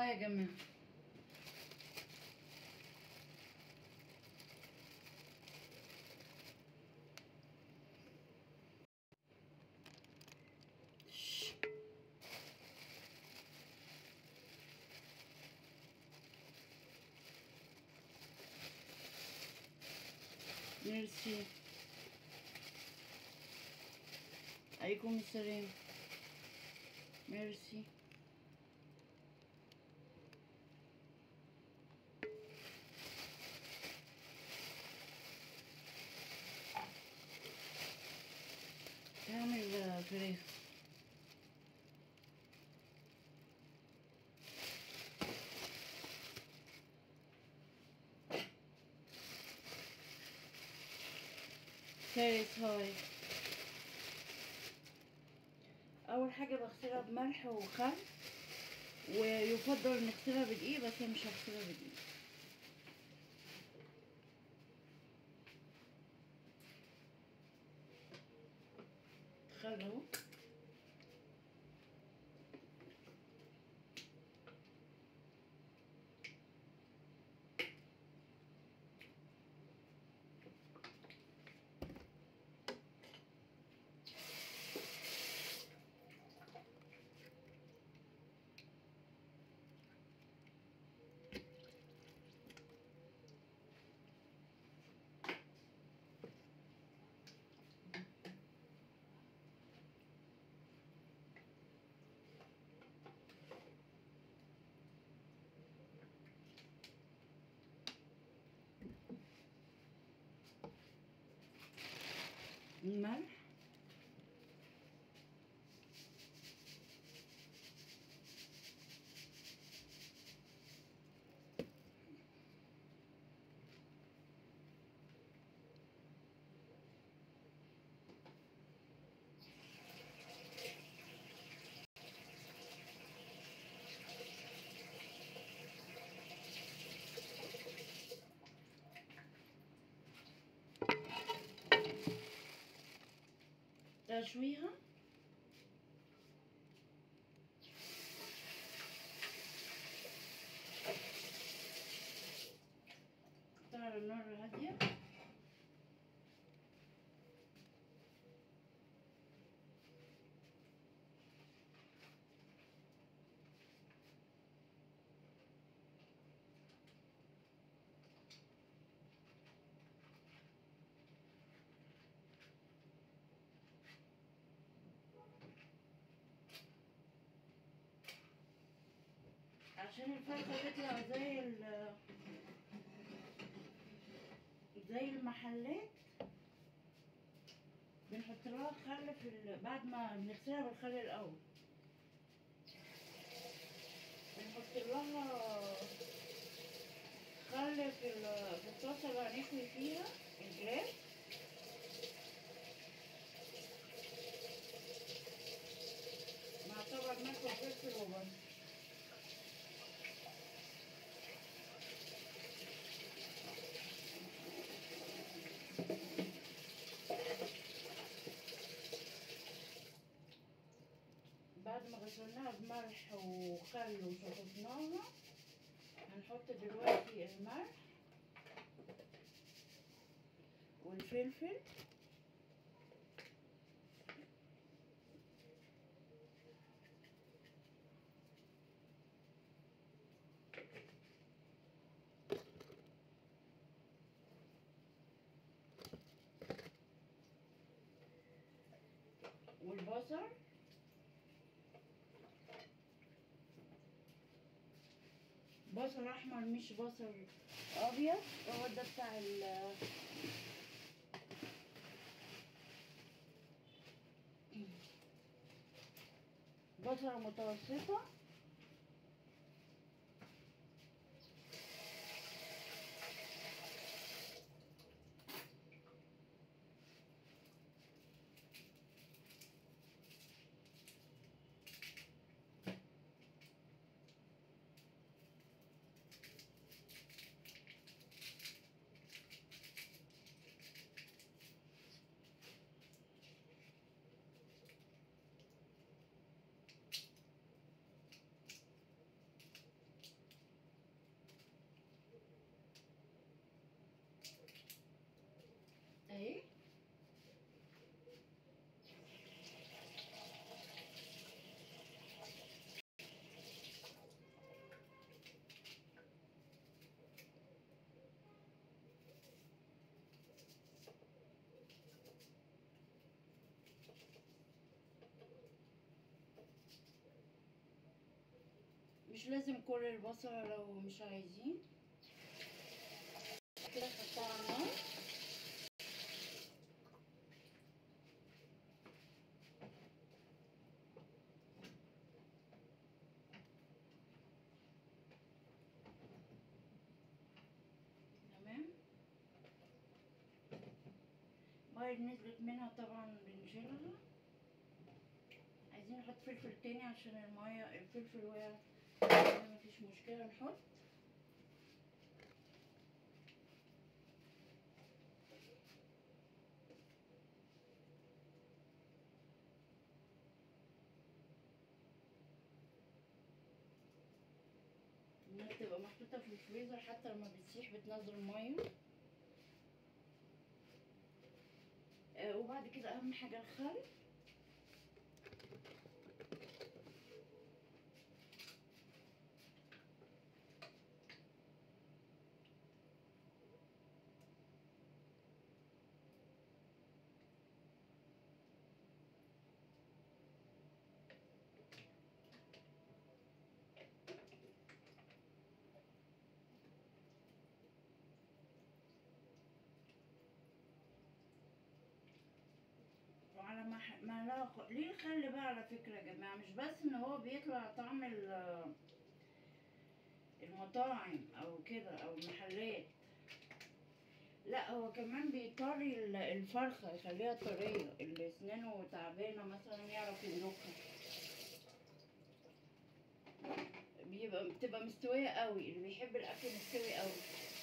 اه يا جماعة ميرسي عليكم السلام ميرسي تعمل فراخ فارس هاي اول حاجه بغسلها بملح وخل ويفضل نغسلها بدقيق بس انا مش هغسلها بدقيق خل اهو الملح تشويها على النار هادية عشان الفرخة تطلع زي ال زي المحلات بنحط لها خل في ال... بعد ما بنغسلها بالخل الأول بنحط لها خل في ال- في الطاسة اللي هنشوي فيها الجلاس مع طبق ملح وفلفل وبصل بعد ما غسلناها بملح وخل وشطفناها هنحط دلوقتي الملح والفلفل والبصل بصل احمر مش بصل ابيض هو ده بتاع ال بصلة متوسطة مش لازم كل البصلة لو مش عايزين كده حطها على النار تمام مية نزلت منها طبعا بنشيلها عايزين نحط فلفل تاني عشان المية الفلفل وقع مفيش مشكلة نحط انها تبقى محطوطة في الفريزر حتى لما بتسيح بتنزل مية آه وبعد كده اهم حاجة الخل وعلى ما ح- ما لا خ- ليه الخل بقى على فكرة يا جماعة مش بس ان هو بيطلع طعم ال- المطاعم او كده او المحلات لا هو كمان بيطري ال- الفرخة يخليها طرية اللي اسنانه تعبانة مثلا يعرف يملكها بيبقى بتبقى مستوية قوي اللي بيحب الاكل مستوي قوي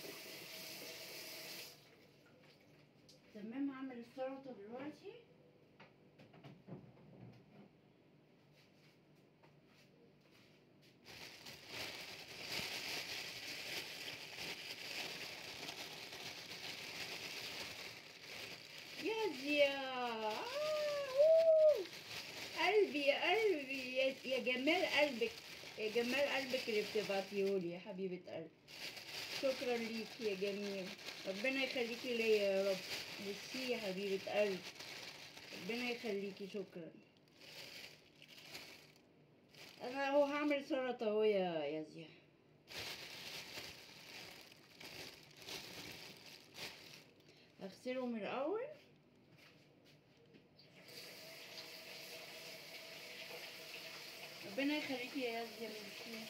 تمام هعمل السلطة دلوقتي يا زيا آه، أوه. قلبي يا قلبي يا, يا جمال قلبك يا جمال قلبك اللي بتبعتيهولي يا حبيبة قلبي شكرا ليكي يا جميل ربنا يخليكي ليا يا رب بصي يا حبيبة قلبي ربنا يخليكي شكرا انا اهو هعمل سلطة اهو يا يا زيا هغسلهم الاول ربنا يخليكي يا يزيا ميرسي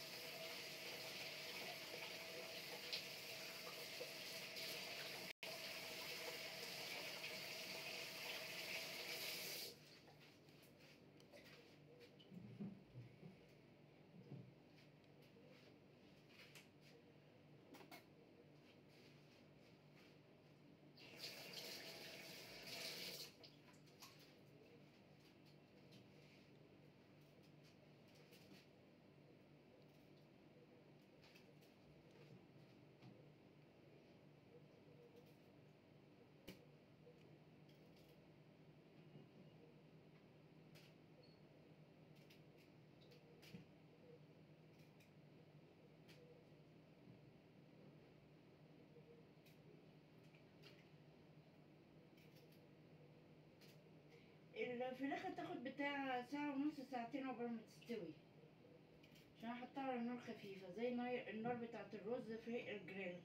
الفراخ هتاخد بتاع ساعة ونص ساعتين عقبال ما تستوي عشان احطها على نار خفيفة زي نار- النار بتاعت الرز في الجريل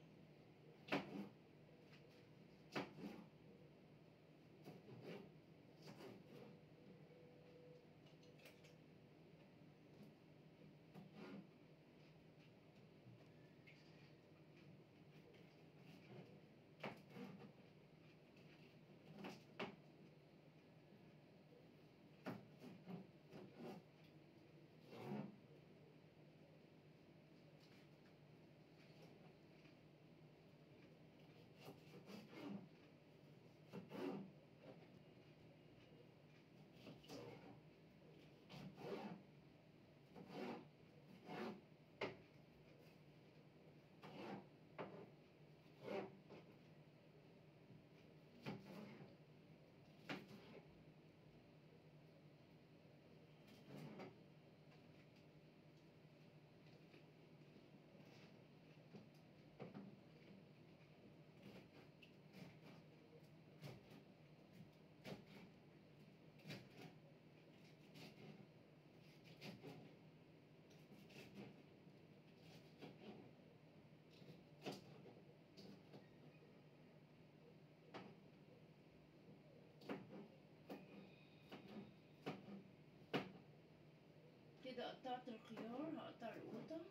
قطعت الخيار هقطع القوطة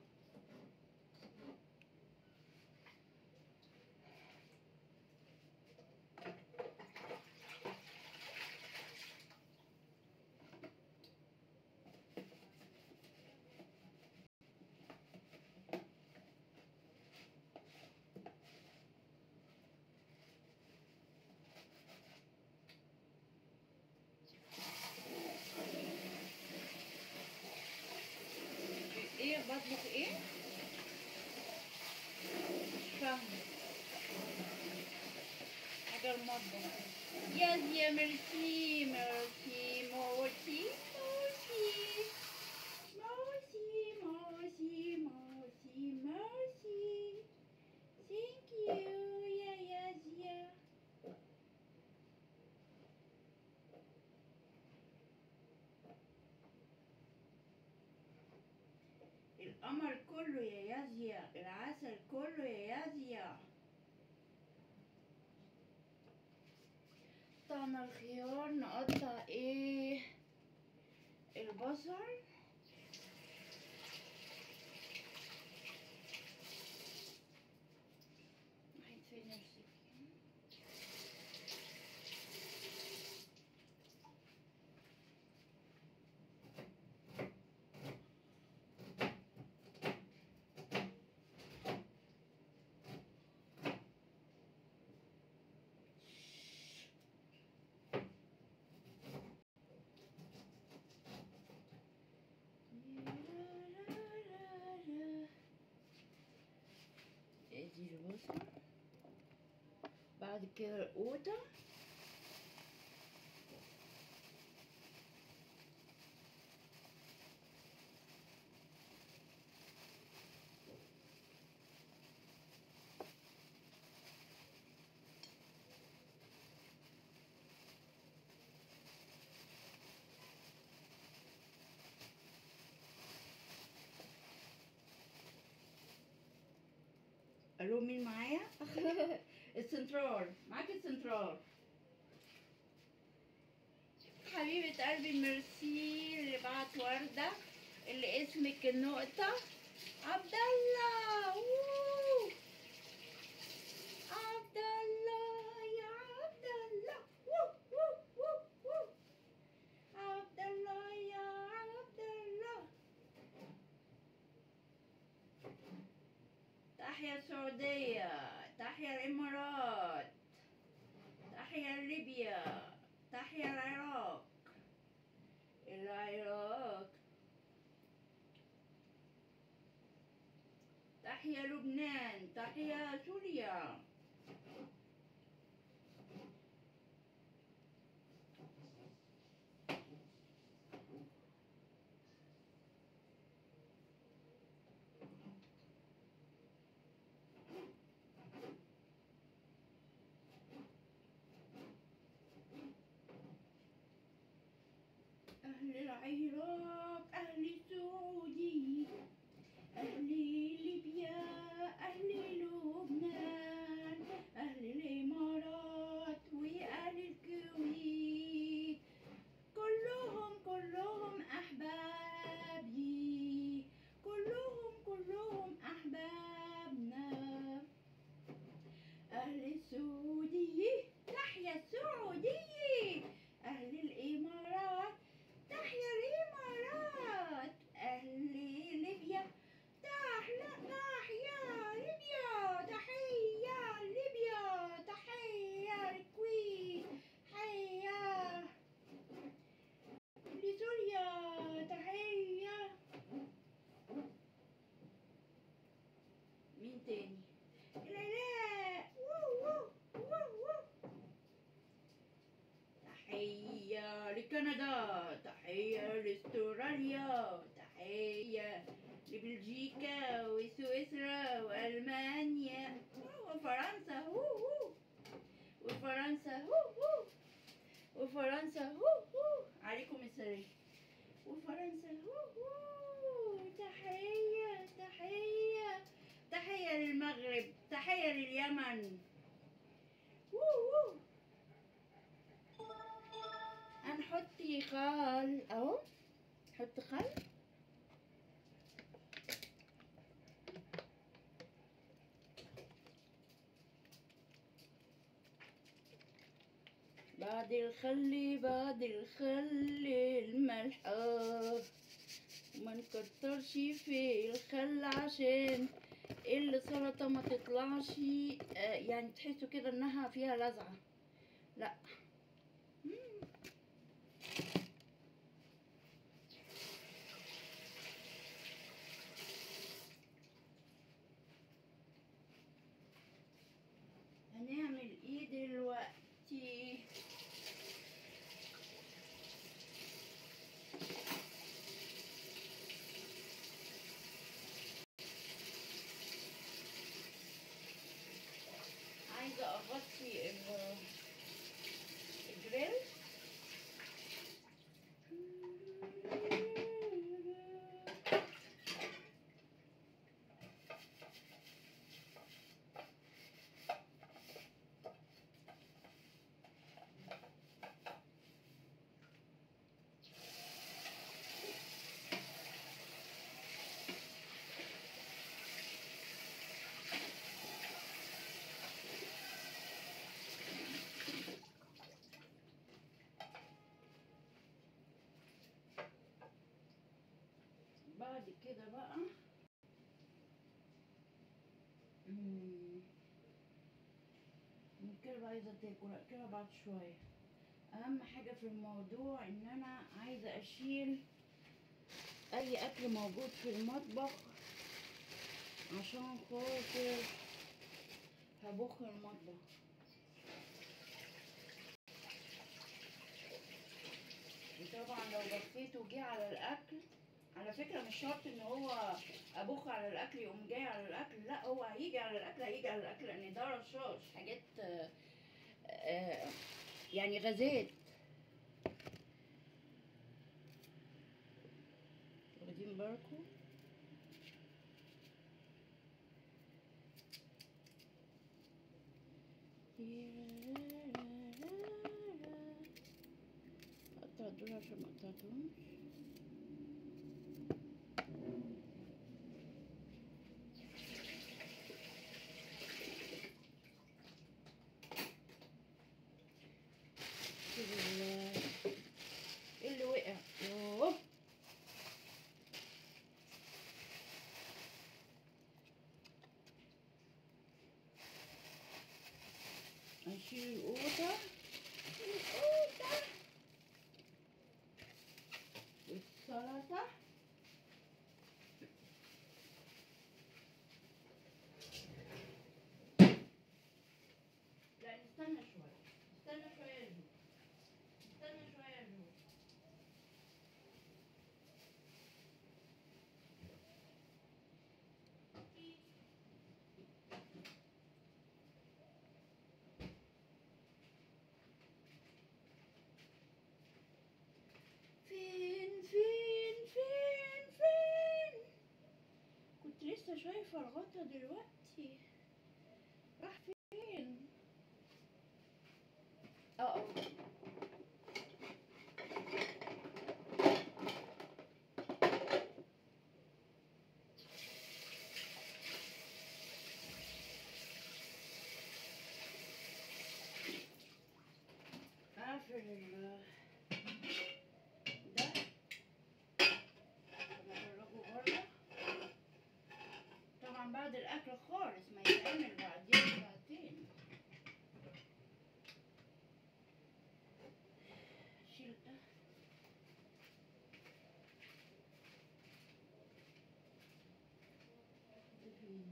ايه بطبخ ايه؟ مش فاهمة حاجة المطبخ يس يا ميرسي ميرسي مورسي مورسي مورسي مورسي مورسي مورسي ثانك يو يا يازيا القمر كله يا يازيا العسل كله يا يازيا قطعنا الخيار نقطع ايه البصل راحت فين السكين ادي البصل بعد كده القوطة الو مين معايا السنترال معاك السنترال حبيبة قلبي ميرسي اللي بعت وردة اللي اسمك النقطة عبد الله ووو. عبد الله يا عبد الله وو وو وو وو. عبد الله يا عبد الله تحيا السعودية تحيا الإمارات تحيا ليبيا تحيا العراق العراق تحيا لبنان تحيا سوريا أهل العراق أهل السعودي أهل ليبيا أهل لبنان أهل الإمارات وأهل الكويت كلهم كلهم أحبابي كلهم كلهم أحبابنا أهل السعودية تحيا السعودية أهل الإمارات تحيا الإمارات أهل ليبيا تحيا تحيا ليبيا تحيا ليبيا تحيا الكويت تحيا لسوريا تحيا مين تاني العراق وو وو وو وو تحية لكندا تحية لاستراليا تحية لبلجيكا وسويسرا وألمانيا وفرنسا هو هو وفرنسا هو هو وفرنسا هو هو عليكم السلام وفرنسا هو هو تحية تحية تحية للمغرب تحية لليمن وو وو هنحط خل اهو نحط خل بعد الخل بعد الخل الملحة وما نكترش في الخل عشان السلطة ما تطلعش آه، يعني تحسوا كده انها فيها لذعة لا هنعمل ايه دلوقتي عايزة اغطي ال- الجريل بعد كده بقى مم، كده بقى عايزة تاكل كده بعد شوية أهم حاجة في الموضوع إن أنا عايزة أشيل أي أكل موجود في المطبخ عشان خاطر هبخ المطبخ وطبعا لو بفيت وجه على الأكل على فكرة مش شرط ان هو ابخ على الاكل يقوم جاي على الاكل لا هو هيجي على الاكل هيجي على الاكل لان ده رشاش حاجات آه، آه، يعني غازات واخدين بالكم قطع دول عشان ما قطعتهمش كده ال- ايه اللي وقع يوه هنشيل القوطة القوطة والسلطة لا نستنى شوية استنى شوية يا جو استنى شوية يا جو فين فين فين فين كنت لسه شايفة الغطا دلوقتي راح فين اه اه اقفل ال ده نخرجه بره طبعا بعد الاكل خالص ما يتعمل بعدين ساعتين شيل ده ده فين؟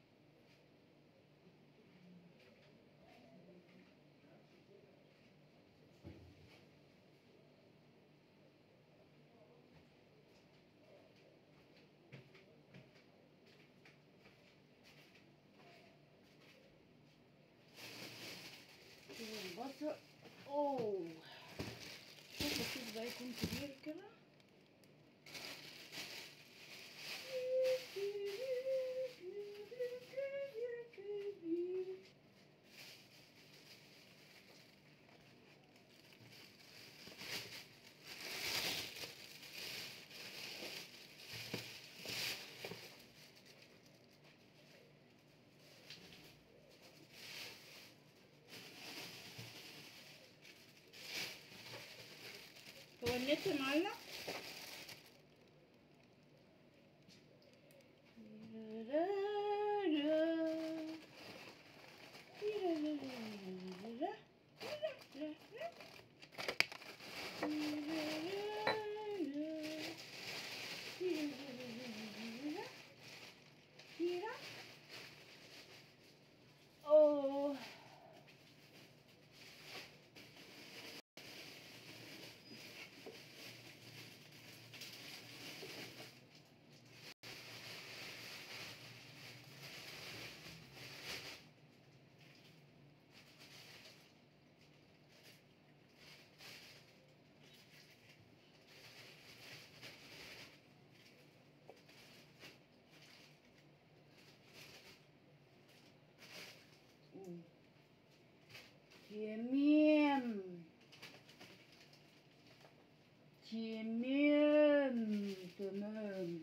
شوف البصل اوه شوف الكيس بقى يكون كبير كده النت معلق Oh. تمام تمام تمام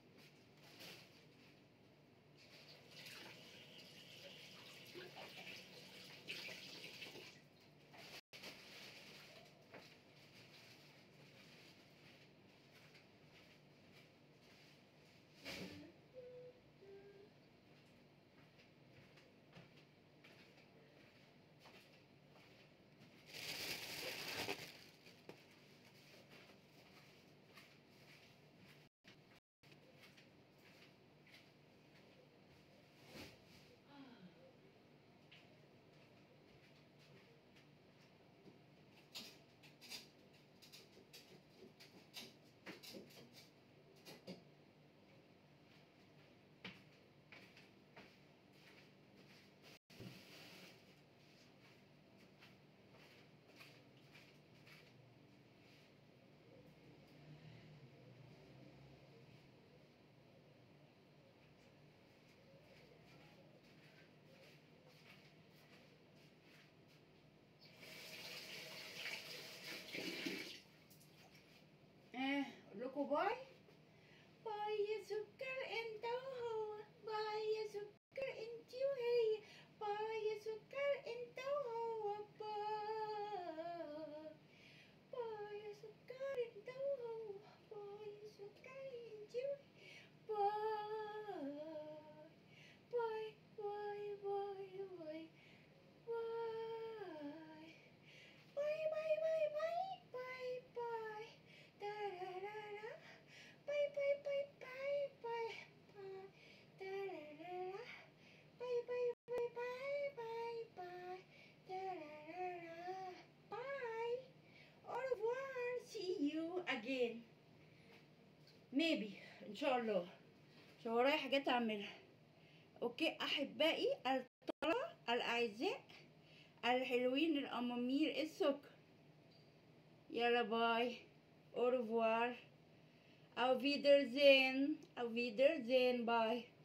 اه اقول لكم باي باي يا سكر انت وهو باي يا سكر انت وهي باي يا سكر انت وهو باي باي يا سكر انت وهو باي يا سكر انت وهي باي باي باي باي باي باي باي باي باي باي باي da da da da bye bye bye bye bye bye da da da da bye bye bye bye bye bye da da da da bye au revoir see you again maybe ان شاء الله عشان ورايا حاجات اعملها اوكي احبائي الطلبه الاعزاء الحلوين الامامير السكر يلا باي au revoir auf Wiedersehen auf Wiedersehen bye